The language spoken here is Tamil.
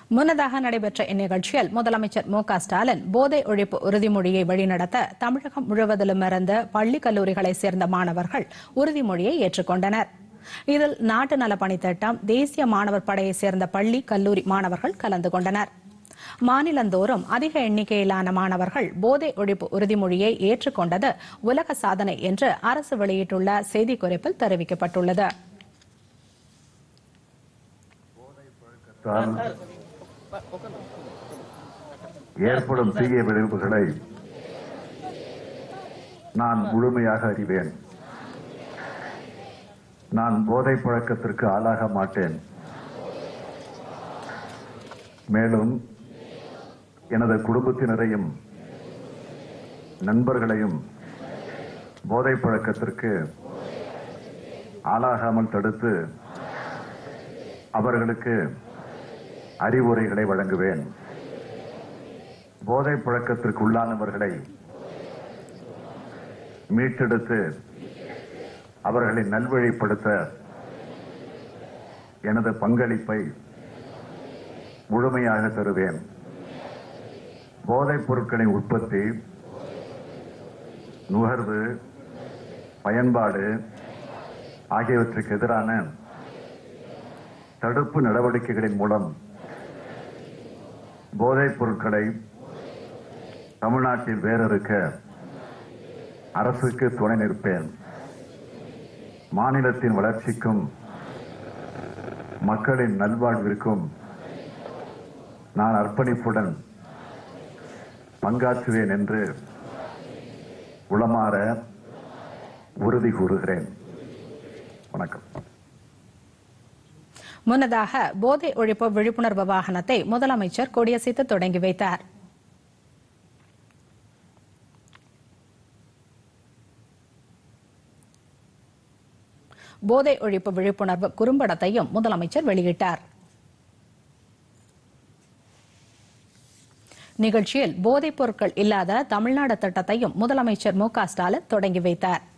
முன்னதாக நடைபெற்ற இந்நிகழ்ச்சியில் முதலமைச்சர் மு க ஸ்டாலின் போதை ஒழிப்பு உறுதிமொழியை வழிநடத்த தமிழகம் முழுவதிலும் இருந்த பள்ளி கல்லூரிகளைச் சேர்ந்த மாணவர்கள் உறுதிமொழியை ஏற்றுக்கொண்டனர் இதில் நாட்டு நல பணித்திட்டம் தேசிய மாணவர் படையைச் சேர்ந்த பள்ளி கல்லூரி மாணவர்கள் கலந்து கொண்டனர் மாநிலந்தோறும் அதிக எண்ணிக்கையிலான மாணவர்கள் போதை ஒழிப்பு உறுதிமொழியை ஏற்றுக்கொண்டது உலக சாதனை என்று அரசு வெளியிட்டுள்ள செய்திக்குறிப்பில் தெரிவிக்கப்பட்டுள்ளது தான் ஏற்படும் தீய விளைவுகளை நான் முழுமையாக அறிவேன் நான் போதை பழக்கத்திற்கு ஆளாக மாட்டேன் மேலும் எனது குடும்பத்தினரையும் நண்பர்களையும் போதை பழக்கத்திற்கு ஆளாகாமல் தடுத்து அவர்களுக்கு அறிவுரைகளை வழங்குவேன் போதை பழக்கத்திற்கு உள்ளானவர்களை மீட்டெடுத்து அவர்களை நல்வழிப்படுத்த எனது பங்களிப்பை முழுமையாக தருவேன் போதைப் பொருட்களின் உற்பத்தி நுகர்வு பயன்பாடு ஆகியவற்றுக்கு எதிரான தடுப்பு நடவடிக்கைகளின் மூலம் போதைப் பொருட்களை தமிழ்நாட்டில் வேறறுக்க அரசுக்கு துணை நிற்பேன் மாநிலத்தின் வளர்ச்சிக்கும் மக்களின் நல்வாழ்விற்கும் நான் அர்ப்பணிப்புடன் பங்காற்றுவேன் என்று உளமாற உறுதி கூறுகிறேன் வணக்கம் முன்னதாக போதை ஒழிப்பு விழிப்புணர்வு வாகனத்தை முதலமைச்சர் கொடியசைத்து தொடங்கி வைத்தார் போதை ஒழிப்பு விழிப்புணர்வு குறும்படத்தையும் முதலமைச்சர் வெளியிட்டார் நிகழ்ச்சியில் போதைப் பொருட்கள் இல்லாத தமிழ்நாடு திட்டத்தையும் முதலமைச்சர் மு க ஸ்டாலின் தொடங்கி வைத்தார்